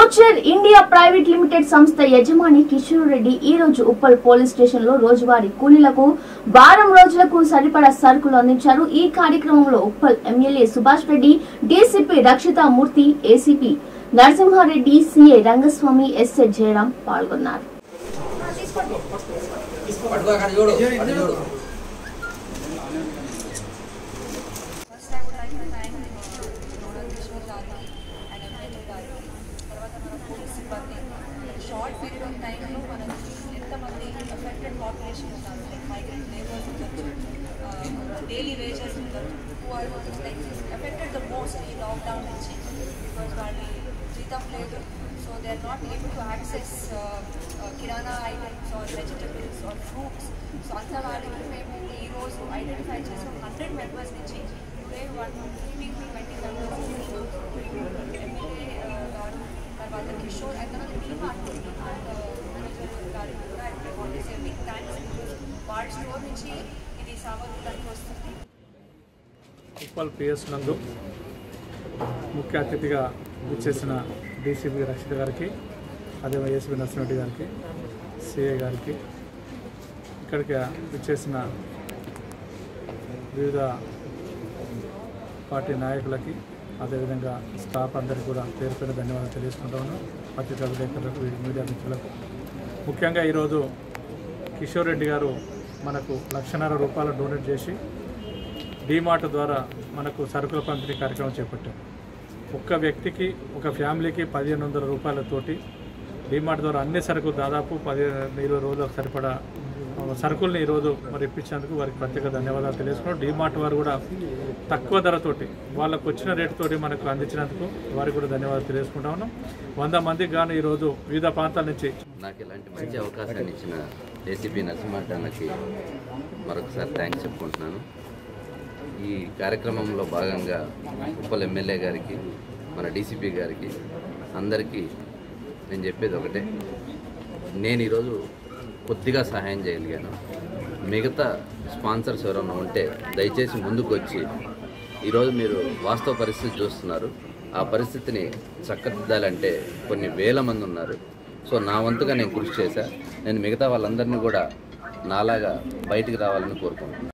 future India private limited సంస్థ యజమాని కిషోర్ రెడ్డి ఈ రోజు ఉప్పల్ పోలీస్ స్టేషన్ లో రోజువారీ కూలీలకు వారం రోజులకు సరిపడా సరుకులు అందించారు ఈ కార్యక్రమంలో Uppal MLA Subhash Reddy DCP Rakshita Murthy ACP Narasimha Reddy CI Rangaswamy SA Jayaram పాల్గొన్నారు పట్టుకో అక్కడ చూడు అటు చూడు first I would like to thank nodal Kishore గారికి అండ్ ఎమ్మెల్యే గారికి తర్వాత మన పోలీస్ సిబ్బంది షార్ట్ పీరియడ్ ఆఫ్ టైంలో మనకి ఎంతమంది అఫెక్టెడ్ పాపులేషన్ ఉన్నారు లైక్ మైగ్రెంట్ లేబర్స్ ఉండొచ్చు డైలీ వేజెస్ ఉండొచ్చు who are like affected the most ఈ లాక్డౌన్ నుంచి బికాజ్ వాళ్ళు జీతం లేదు so they are not able to access kirana items or vegetables or fruits so అంత వాళ్ళకి మేము ఈరోజు ఐడెంటిఫై చేసాం హండ్రెడ్ మెంబర్స్ నుంచి today one fifteen to twenty members MLA గారు తర్వాత కిషోర్ అండ్ తర్వాత డీమార్ట్ డీమార్ట్ మేనేజర్ గారికి కూడా I want say big thanks వాళ్ళ స్టోర్ నుంచి ఇది సామాన్యులకు వస్తుంది ఉప్పల్ పిఎస్ నందు ముఖ్య అతిథిగా విచ్చేసిన డీసీపీ రక్షిత గారికి అదే ఏసీపీ నరసింహరెడ్డి గారికి సిఐ గారికి ఇక్కడికి విచ్చేసిన వివిధ పార్టీ నాయకులకి అదేవిధంగా స్టాఫ్ అందరికీ కూడా పేరు పేరు ధన్యవాదాలు తెలియజేసుకుంటా ఉన్నాను పత్రికా విలేకరులకు మీడియా మిత్రులకు ముఖ్యంగా ఈరోజు కిషోర్ రెడ్డి గారు మనకు లక్షన్నర రూపాయలు డొనేట్ చేసి డీమార్ట్ ద్వారా మనకు సరుకుల పంపిణీ కార్యక్రమం చేపట్టాం ఒక్క వ్యక్తికి ఒక ఫ్యామిలీకి పదిహేను వందల రూపాయలతోటి డీమార్ట్ ద్వారా అన్ని సరుకులు దాదాపు పదిహేను ఇరవై రోజులకు సరిపడా ఆ, సరుకుల్ని ఈరోజు మరి ఇప్పించేందుకు వారికి ప్రత్యేక ధన్యవాదాలు తెలియజేసుకున్నాం డీమార్ట్ వారు కూడా తక్కువ ధరతోటి వాళ్ళకు వచ్చిన రేటుతోటి మనకు అందించినందుకు వారికి కూడా ధన్యవాదాలు తెలియజేసుకుంటా ఉన్నాం వంద మందికి గాను ఈరోజు వివిధ ప్రాంతాల నుంచి నాకు ఇలాంటి మంచి అవకాశాన్ని ఇచ్చిన ఏసీపీ నరసింహారెడ్డి అన్నకి మరొకసారి థ్యాంక్స్ చెప్పుకుంటున్నాను ఈ కార్యక్రమంలో భాగంగా ఉప్పల్ ఎమ్మెల్యే గారికి మన డీసీపీ గారికి అందరికీ నేను చెప్పేది ఒకటే నేను ఈరోజు కొద్దిగా సహాయం చేయగలిగాను మిగతా స్పాన్సర్స్ ఎవరైనా ఉంటే దయచేసి ముందుకు వచ్చి ఈరోజు మీరు వాస్తవ పరిస్థితి చూస్తున్నారు ఆ పరిస్థితిని చక్కదిద్దాలంటే కొన్ని వేల మంది ఉన్నారు సో నా వంతుగా నేను కృషి చేశా నేను మిగతా వాళ్ళందరినీ కూడా నాలాగా బయటికి రావాలని కోరుకుంటున్నాను